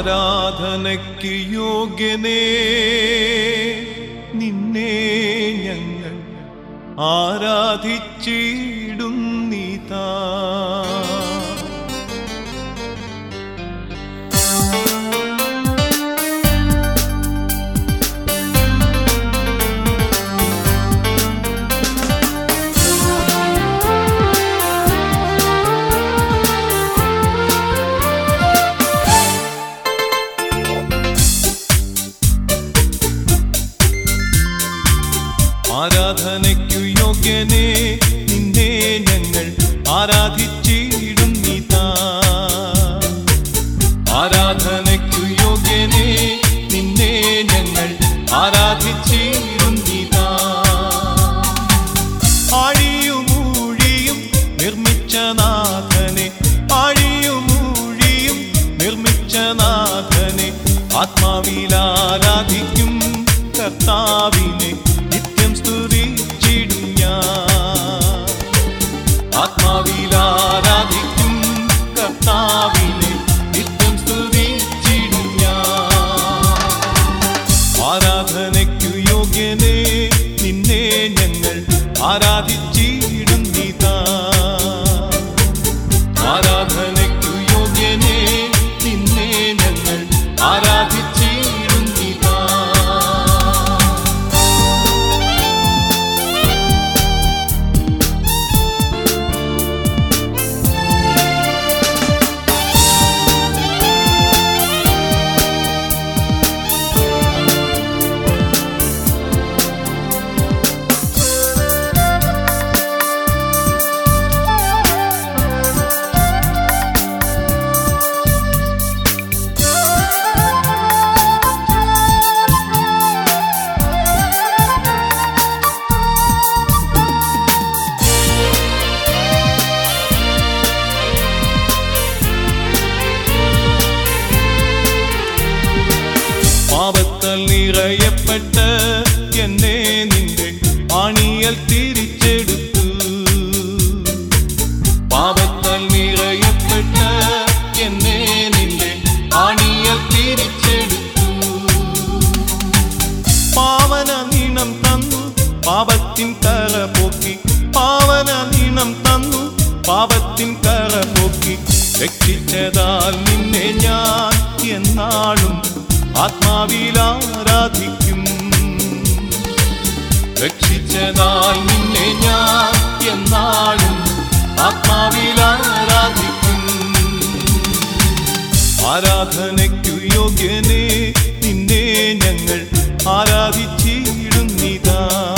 ആരാധനയ്ക്ക് യോഗ്യനേ നിന്നെ ഞങ്ങൾ ആരാധിച്ചിടുന്നീതാ ആരാധനയ്ക്കു യോഗ്യനേ നിന്നെ ഞങ്ങൾ ആരാധിച്ചിടുന്നീതാ ആരാധനയ്ക്കു യോഗ്യനേ നിന്നെ ഞങ്ങൾ ആരാധിച്ചിടുന്നീതാ ആഴിയുമൂഴിയും നിർമ്മിച്ച നാഥനെ ആഴിയുമൂഴിയും നിർമ്മിച്ച നാഥനെ ആത്മാവിൽ ആരാധിക്കും കർത്താവിനെ നിത്യം സ്തുതിച്ചിടും ഞാൻ ആത്മാവിൽ ആരാധിക്കും കർത്താവിനെ നിത്യം സ്തുതിച്ചിടും ഞാൻ ആരാധനയ്ക്കു യോഗ്യനേ നിന്നെ ഞങ്ങൾ ആരാധിച്ചിടുന്നീതാ ആരാധനയ്ക്കു യോഗ്യനേ നിന്നെ ഞങ്ങൾ ആരാധിച്ചിടുന്നീതാ പാപത്താൽ നിറയപ്പെട്ട് എന്നെ നിന്റെ ആണിയൽ തിരിച്ചെടുത്തു പാപത്താൽ നിറയപ്പെട്ട് എന്നെ നിന്റെ ആണിയൽ തിരിച്ചെടുത്തു പാവന നീണം തന്നു പാപത്തിൻ കറ പോക്കി പാവന നീണം തന്നു പാപത്തിൻ കറ പോക്കി രക്ഷിച്ചതാൽ നിന്നെ ഞാൻ എന്നാളും ആത്മാവിൽ ആരാധിക്കും രക്ഷിച്ചതാൽ നിന്നെ ഞാൻ എന്നാളും ആത്മാവിൽ ആരാധിക്കും ആരാധനയ്ക്കു യോഗ്യനേ നിന്നെ ഞങ്ങൾ ആരാധിച്ചിടുന്നിതാ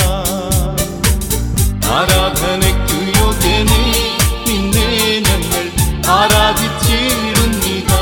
ആരാധനയ്ക്കു യോഗ്യനേ നിന്നെ ഞങ്ങൾ ആരാധിച്ചിടുന്നിതാ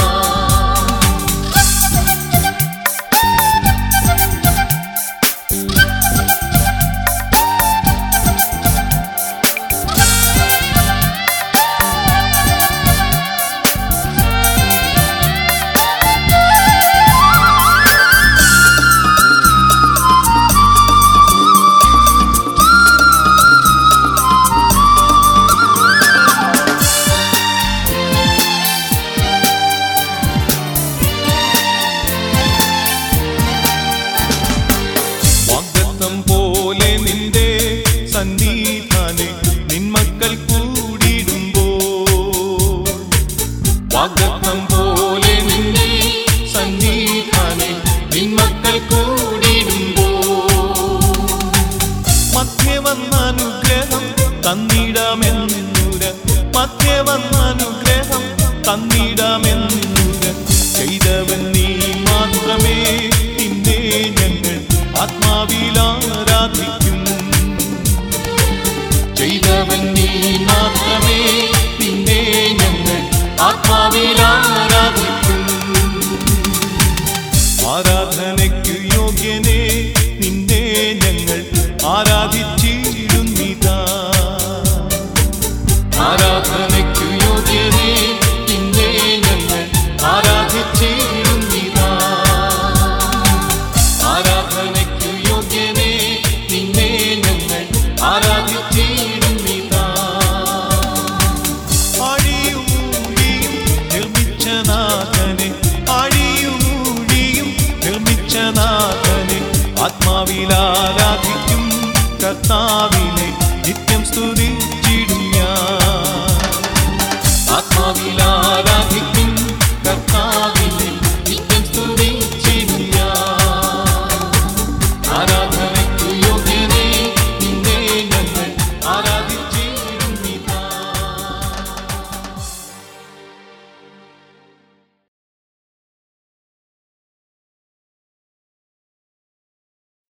വാഗ്ദത്തം പോലെ നിന്റെ സന്നിധാനെ നിന്മക്കൾ കൂടിയിടുമ്പോ വാഗ്ദത്തം പോലെ നിന്റെ സന്നിധാനെ നിന്മക്കൾ കൂടിയിടുമ്പോ മധ്യ വന്ന അനുഗ്രഹം തന്നിടാമെന്നുര മധ്യ വന്ന അനുഗ്രഹം തന്നിടാമെന്നുര ചെയ്തവൻ നീ മാത്രമേ നിന്നെ ഞങ്ങൾ ആത്മാവിൽ ആരാധിക്കും ചെയ്തവൻ നീ മാത്രമേ നിന്നെ ഞങ്ങൾ ആത്മാവിൽ ആരാധിക്കും ആരാധനയ്ക്കു യോഗ്യനേ നിന്നെ